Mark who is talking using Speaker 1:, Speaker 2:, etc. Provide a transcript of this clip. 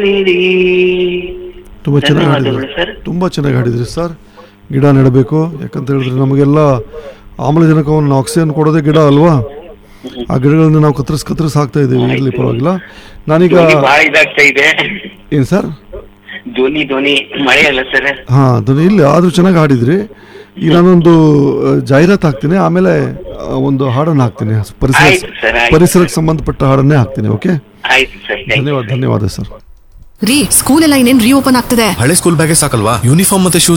Speaker 1: ತುಂಬ ಚೆನ್ನಾಗಿ
Speaker 2: ಧನ್ಯವಾದಗಳು
Speaker 1: ಹಾಡಿದ್ರಿ
Speaker 2: ಸರ್
Speaker 1: ತುಂಬ ಚೆನ್ನಾಗಿ ಹಾಡಿದ್ರಿ ಸರ್ ಗಿಡ ನೆಡಬೇಕು ಯಾಕಂತ ಹೇಳಿದ್ರೆ ನಮಗೆಲ್ಲ ಆಮ್ಲಜನಕವನ್ನು ಆಕ್ಸಿಜನ್ ಕೊಡೋದೇ ಗಿಡ ಅಲ್ವಾ ಆ ಗಿಡಗಳನ್ನ ನಾವು ಕತ್ತರಿಸ್ ಕತ್ತರಿಸ್ ಹಾಕ್ತಾ ಇದ್ದೀವಿ ಇರಲಿ ಪರವಾಗಿಲ್ಲ ನಾನೀಗ
Speaker 2: ಧ್ವನಿ ಬಹಳ ಇದಾಗ್ತಾ ಇದೆ
Speaker 1: ಏನು ಸರ್
Speaker 2: ಧ್ವನಿ ಧ್ವನಿ ಮಳೆ ಅಲ್ಲ ಸರ್
Speaker 1: ಹಾಂ ಅದನ್ನು ಇಲ್ಲ ಆದರೂ ಚೆನ್ನಾಗಿ ಹಾಡಿದ್ರಿ ಈಗ ನಾನೊಂದು ಆ, ಜಾಹೀರಾತು ಹಾಕ್ತೀನಿ ಆಮೇಲೆ ಆ, ಒಂದು ಹಾಡನ್ನು ಹಾಕ್ತೀನಿ ಪರಿಸರ
Speaker 2: ಆಯ್ತು ಸರ್, ಆಯ್ತು.
Speaker 1: ಪರಿಸರಕ್ಕೆ ಸಂಬಂಧಪಟ್ಟ ಹಾಡನ್ನೇ ಹಾಕ್ತೀನಿ ಓಕೆ
Speaker 2: ಆಯ್ತು ಸರ್ thank you.
Speaker 1: ಧನ್ಯವಾದ ಧನ್ಯವಾದ ಸರ್
Speaker 3: ರೀ ಸ್ಕೂಲ್ ಎಲ್ಲ ಇನ್ನೇನ್ ರೀಓಪನ್ ಆಗ್ತದೆ
Speaker 4: ಹಳೆ ಸ್ಕೂಲ್ ಬ್ಯಾಗೇ ಸಾಕಲ್ವಾ ಯೂನಿಫಾರ್ಮ್ ಮತ್ತೆ ಶೂಸ್